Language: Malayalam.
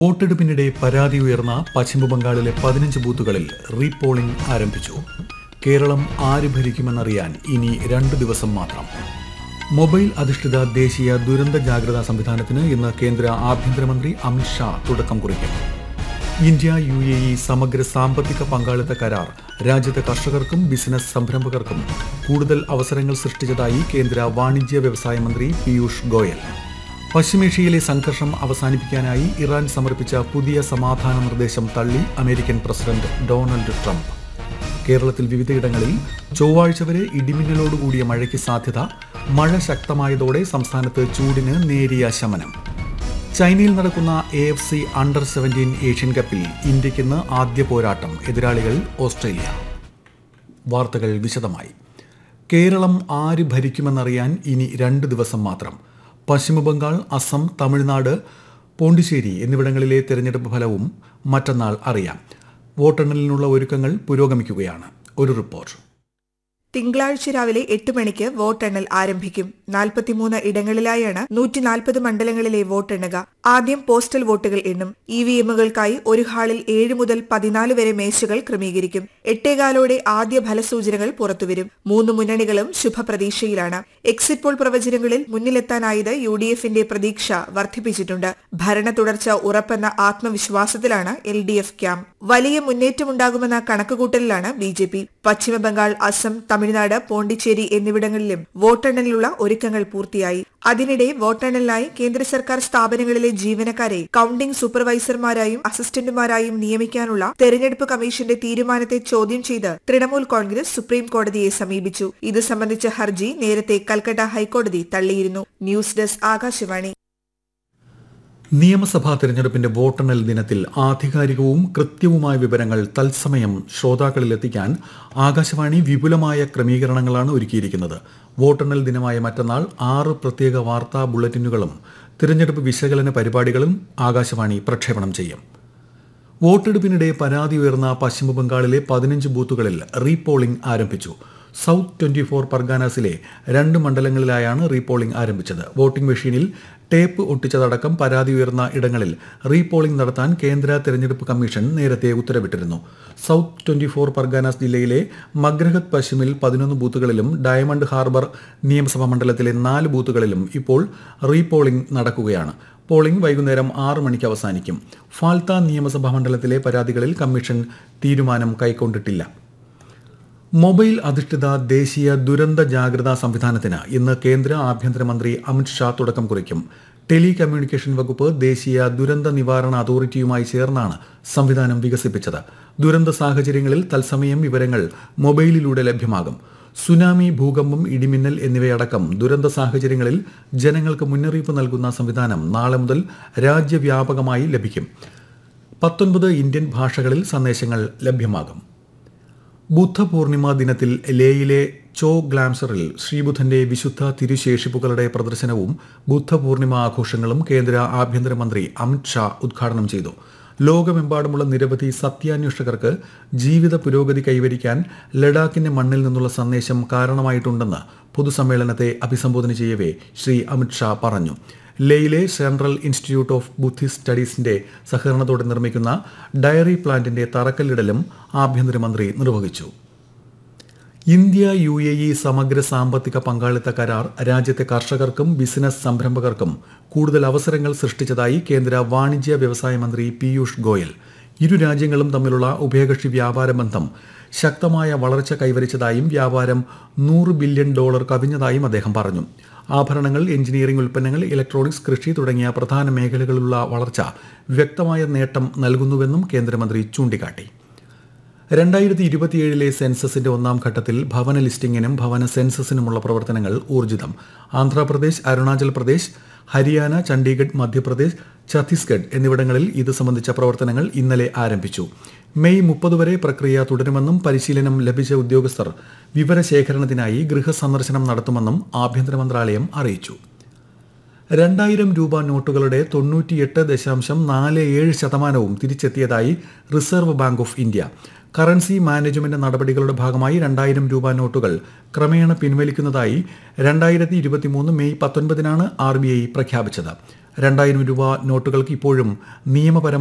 വോട്ടെടുപ്പിനിടെ പരാതി ഉയർന്ന പശ്ചിമബംഗാളിലെ പതിനഞ്ച് ബൂത്തുകളിൽ റീപോളിംഗ് ആരംഭിച്ചു കേരളം ആര് ഭരിക്കുമെന്നറിയാൻ ഇനി രണ്ട് ദിവസം മാത്രം മൊബൈൽ അധിഷ്ഠിത ദേശീയ ദുരന്ത ജാഗ്രതാ സംവിധാനത്തിന് ഇന്ന് കേന്ദ്ര ആഭ്യന്തരമന്ത്രി അമിത് ഷാ തുടക്കം കുറിക്കും ഇന്ത്യ യു എ ഇ സമഗ്ര സാമ്പത്തിക പങ്കാളിത്ത കരാർ രാജ്യത്തെ കർഷകർക്കും ബിസിനസ് സംരംഭകർക്കും കൂടുതൽ അവസരങ്ങൾ സൃഷ്ടിച്ചതായി കേന്ദ്ര വാണിജ്യ വ്യവസായ മന്ത്രി പീയൂഷ് ഗോയൽ പശ്ചിമേഷ്യയിലെ സംഘർഷം അവസാനിപ്പിക്കാനായി ഇറാൻ സമർപ്പിച്ച പുതിയ സമാധാന നിർദ്ദേശം തള്ളി അമേരിക്കൻ പ്രസിഡന്റ് ഡൊണാൾഡ് ട്രംപ് കേരളത്തിൽ വിവിധയിടങ്ങളിൽ ചൊവ്വാഴ്ച വരെ ഇടിമിന്നലോടുകൂടിയ മഴയ്ക്ക് സാധ്യത മഴ ശക്തമായതോടെ സംസ്ഥാനത്ത് ചൂടിന് നേരിയ ശമനം ചൈനയിൽ നടക്കുന്ന A F C under seventeen Asian കപ്പിൽ ഇന്ത്യയ്ക്കിന്ന് ആദ്യ പോരാട്ടം എതിരാളികൾ ഓസ്ട്രേലിയ വാർത്തകൾ വിശദമായി കേരളം ആര് ഭരിക്കുമെന്നറിയാൻ ഇനി രണ്ട് ദിവസം മാത്രം പശ്ചിമബംഗാൾ അസം തമിഴ്നാട് പോണ്ടിച്ചേരി എന്നിവിടങ്ങളിലെ തെരഞ്ഞെടുപ്പ് ഫലവും മറ്റന്നാൾ അറിയാം വോട്ടെണ്ണലിനുള്ള ഒരുക്കങ്ങൾ പുരോഗമിക്കുകയാണ് ഒരു റിപ്പോർട്ട് തിങ്കളാഴ്ച രാവിലെ എട്ട് മണിക്ക് വോട്ടെണ്ണൽ ആരംഭിക്കും നാൽപ്പത്തിമൂന്ന് ഇടങ്ങളിലായാണ് നൂറ്റി നാൽപ്പത് മണ്ഡലങ്ങളിലെ വോട്ടെണ്ണുക ആദ്യം പോസ്റ്റൽ വോട്ടുകൾ എണ്ണും ഇ വി എമ്മുകൾക്കായി ഒരു ഹാളിൽ ഏഴ് മുതൽ പതിനാല് വരെ മേശകൾ ക്രമീകരിക്കും എട്ടേകാലോടെ ആദ്യ ഫലസൂചനകൾ പുറത്തുവരും മൂന്ന് മുന്നണികളും ശുഭപ്രതീക്ഷയിലാണ് എക്സിറ്റ് പോൾ പ്രവചനങ്ങളിൽ മുന്നിലെത്താനായത് യു ഡി എഫിന്റെ പ്രതീക്ഷ വർദ്ധിപ്പിച്ചിട്ടുണ്ട് ഭരണ തുടർച്ച ഉറപ്പെന്ന ആത്മവിശ്വാസത്തിലാണ് എൽ ഡി എഫ് ക്യാമ്പ് വലിയ മുന്നേറ്റമുണ്ടാകുമെന്ന കണക്കുകൂട്ടലിലാണ് B J P Paschimbangal Assam Tamil Nadu Pondicherry എന്നിവിടങ്ങളിലും വോട്ടെണ്ണലിനുള്ള ഒരുക്കങ്ങൾ പൂർത്തിയായി അതിനിടെ വോട്ടെണ്ണലിനായി കേന്ദ്ര സർക്കാർ സ്ഥാപനങ്ങളിലെ ജീവനക്കാരെ കൌണ്ടിംഗ് സൂപ്പർവൈസർമാരായും അസിസ്റ്റന്റുമാരായും നിയമിക്കാനുള്ള തെരഞ്ഞെടുപ്പ് കമ്മീഷന്റെ തീരുമാനത്തെ ചോദ്യം ചെയ്ത് തൃണമൂൽ കോൺഗ്രസ് സുപ്രീം കോടതിയെ സമീപിച്ചു ഇത് സംബന്ധിച്ച ഹർജി നേരത്തെ കൽക്കട്ട ഹൈക്കോടതി തള്ളിയിരുന്നു ന്യൂസ് ഡെസ്ക് ആകാശവാണി നിയമസഭാ തെരഞ്ഞെടുപ്പിന്റെ വോട്ടെണ്ണൽ ദിനത്തിൽ ആധികാരികവും കൃത്യവുമായ വിവരങ്ങൾ തത്സമയം ശ്രോതാക്കളിലെത്തിക്കാൻ ആകാശവാണി വിപുലമായ ക്രമീകരണങ്ങളാണ് ഒരുക്കിയിരിക്കുന്നത് വോട്ടെണ്ണൽ ദിനമായ മറ്റന്നാൾ ആറ് പ്രത്യേക വാർത്താ ബുള്ളറ്റിനുകളും തിരഞ്ഞെടുപ്പ് വിശകലന പരിപാടികളും ആകാശവാണി പ്രക്ഷേപണം ചെയ്യും വോട്ടെടുപ്പിനിടെ പരാതി ഉയർന്ന പശ്ചിമബംഗാളിലെ പതിനഞ്ച് ബൂത്തുകളിൽ റീപോളിംഗ് ആരംഭിച്ചു സൗത്ത് ട്വന്റി ഫോർ പർഗാനാസിലെ രണ്ട് മണ്ഡലങ്ങളിലായാണ് റീപോളിംഗ് ആരംഭിച്ചത് വോട്ടിംഗ് മെഷീനിൽ ടേപ്പ് ഒട്ടിച്ചതടക്കം പരാതി ഉയർന്ന ഇടങ്ങളിൽ റീപോളിംഗ് നടത്താൻ കേന്ദ്ര തെരഞ്ഞെടുപ്പ് കമ്മീഷൻ നേരത്തെ ഉത്തരവിട്ടിരുന്നു സൗത്ത് ട്വന്റി ഫോർ പർഗാനാസ് ജില്ലയിലെ മഗ്രഹത് പശ്ചിമിൽ പതിനൊന്ന് ബൂത്തുകളിലും ഡയമണ്ട് ഹാർബർ നിയമസഭാ മണ്ഡലത്തിലെ നാല് ബൂത്തുകളിലും ഇപ്പോൾ റീപോളിംഗ് നടക്കുകയാണ് പോളിംഗ് വൈകുന്നേരം ആറ് മണിക്ക് അവസാനിക്കും ഫാൽത്ത നിയമസഭാ മണ്ഡലത്തിലെ പരാതികളിൽ കമ്മീഷൻ തീരുമാനം കൈക്കൊണ്ടിട്ടില്ല മൊബൈൽ അധിഷ്ഠിത ദേശീയ ദുരന്ത ജാഗ്രതാ സംവിധാനത്തിന് ഇന്ന് കേന്ദ്ര ആഭ്യന്തരമന്ത്രി അമിത് ഷാ തുടക്കം കുറിക്കും ടെലി കമ്മ്യൂണിക്കേഷൻ വകുപ്പ് ദേശീയ ദുരന്ത നിവാരണ അതോറിറ്റിയുമായി ചേർന്നാണ് സംവിധാനം വികസിപ്പിച്ചത് ദുരന്ത സാഹചര്യങ്ങളിൽ തത്സമയം വിവരങ്ങൾ മൊബൈലിലൂടെ ലഭ്യമാകും സുനാമി ഭൂകമ്പം ഇടിമിന്നൽ എന്നിവയടക്കം ദുരന്ത സാഹചര്യങ്ങളിൽ ജനങ്ങൾക്ക് മുന്നറിയിപ്പ് നൽകുന്ന സംവിധാനം നാളെ മുതൽ രാജ്യവ്യാപകമായി ലഭിക്കും പത്തൊൻപത് ഇന്ത്യൻ ഭാഷകളിൽ സന്ദേശങ്ങൾ ലഭ്യമാകും ബുദ്ധപൂർണിമ ദിനത്തിൽ ലേയിലെ ചോ ഗ്ലാംസറിൽ ശ്രീബുദ്ധന്റെ വിശുദ്ധ തിരുശേഷിപ്പുകളുടെ പ്രദർശനവും ബുദ്ധപൂർണിമ ആഘോഷങ്ങളും കേന്ദ്ര ആഭ്യന്തരമന്ത്രി അമിത് ഷാ ഉദ്ഘാടനം ചെയ്തു ലോകമെമ്പാടുമുള്ള നിരവധി സത്യാന്വേഷകർക്ക് ജീവിത പുരോഗതി കൈവരിക്കാൻ ലഡാക്കിന്റെ മണ്ണിൽ നിന്നുള്ള സന്ദേശം കാരണമായിട്ടുണ്ടെന്ന് പൊതുസമ്മേളനത്തെ അഭിസംബോധന ചെയ്യവേ ശ്രീ അമിത് ഷാ പറഞ്ഞു ലേയിലെ സെൻട്രൽ ഇൻസ്റ്റിറ്റ്യൂട്ട് ഓഫ് ബുദ്ധിസ്റ്റ് സ്റ്റഡീസിന്റെ സഹകരണത്തോടെ നിർമ്മിക്കുന്ന ഡയറി പ്ലാന്റിന്റെ തറക്കല്ലിടലും ആഭ്യന്തരമന്ത്രി നിർവഹിച്ചു ഇന്ത്യ യു എ ഇ സമഗ്ര സാമ്പത്തിക പങ്കാളിത്ത കരാർ രാജ്യത്തെ കർഷകർക്കും ബിസിനസ് സംരംഭകർക്കും കൂടുതൽ അവസരങ്ങൾ സൃഷ്ടിച്ചതായി കേന്ദ്ര വാണിജ്യ വ്യവസായ മന്ത്രി പീയൂഷ് ഗോയൽ ഇരു രാജ്യങ്ങളും തമ്മിലുള്ള ഉഭയകക്ഷി വ്യാപാര ബന്ധം ശക്തമായ വളർച്ച കൈവരിച്ചതായും വ്യാപാരം നൂറ് ബില്യൺ ഡോളർ കവിഞ്ഞതായും അദ്ദേഹം പറഞ്ഞു ആഭരണങ്ങൾ എഞ്ചിനീയറിംഗ് ഉൽപ്പന്നങ്ങൾ ഇലക്ട്രോണിക്സ് കൃഷി തുടങ്ങിയ പ്രധാന മേഖലകളിലുള്ള വളർച്ച വ്യക്തമായ നേട്ടം നൽകുന്നുവെന്നും കേന്ദ്രമന്ത്രി ചൂണ്ടിക്കാട്ടി രണ്ടായിരത്തി ഇരുപത്തിയേഴിലെ സെൻസസിന്റെ ഒന്നാം ഘട്ടത്തിൽ ഭവന ലിസ്റ്റിംഗിനും ഭവന സെൻസസിനുമുള്ള പ്രവർത്തനങ്ങൾ ഊർജിതം ആന്ധ്രാപ്രദേശ് അരുണാചൽ പ്രദേശ് ഹരിയാന ചണ്ഡീഗഡ് മധ്യപ്രദേശ് ഛത്തീസ്ഗഡ് എന്നിവിടങ്ങളിൽ ഇത് സംബന്ധിച്ച പ്രവർത്തനങ്ങൾ ഇന്നലെ ആരംഭിച്ചു മെയ് മുപ്പത് വരെ പ്രക്രിയ തുടരുമെന്നും പരിശീലനം ലഭിച്ച ഉദ്യോഗസ്ഥർ വിവരശേഖരണത്തിനായി ഗൃഹസന്ദർശനം നടത്തുമെന്നും ആഭ്യന്തര മന്ത്രാലയം അറിയിച്ചു രണ്ടായിരം രൂപ നോട്ടുകളുടെ തൊണ്ണൂറ്റിയെട്ട് ദശാംശം നാല് ഏഴ് ശതമാനവും തിരിച്ചെത്തിയതായി Reserve Bank of India currency management നടപടികളുടെ ഭാഗമായി രണ്ടായിരം രൂപ നോട്ടുകൾ ക്രമേണ പിൻവലിക്കുന്നതായി രണ്ടായിരത്തി ഇരുപത്തിമൂന്ന് മെയ് പത്തൊൻപതിനാണ് ആർ ബി ഐ പ്രഖ്യാപിച്ചത് രണ്ടായിരം രൂപ നോട്ടുകൾക്ക് ഇപ്പോഴും നിയമപരമായ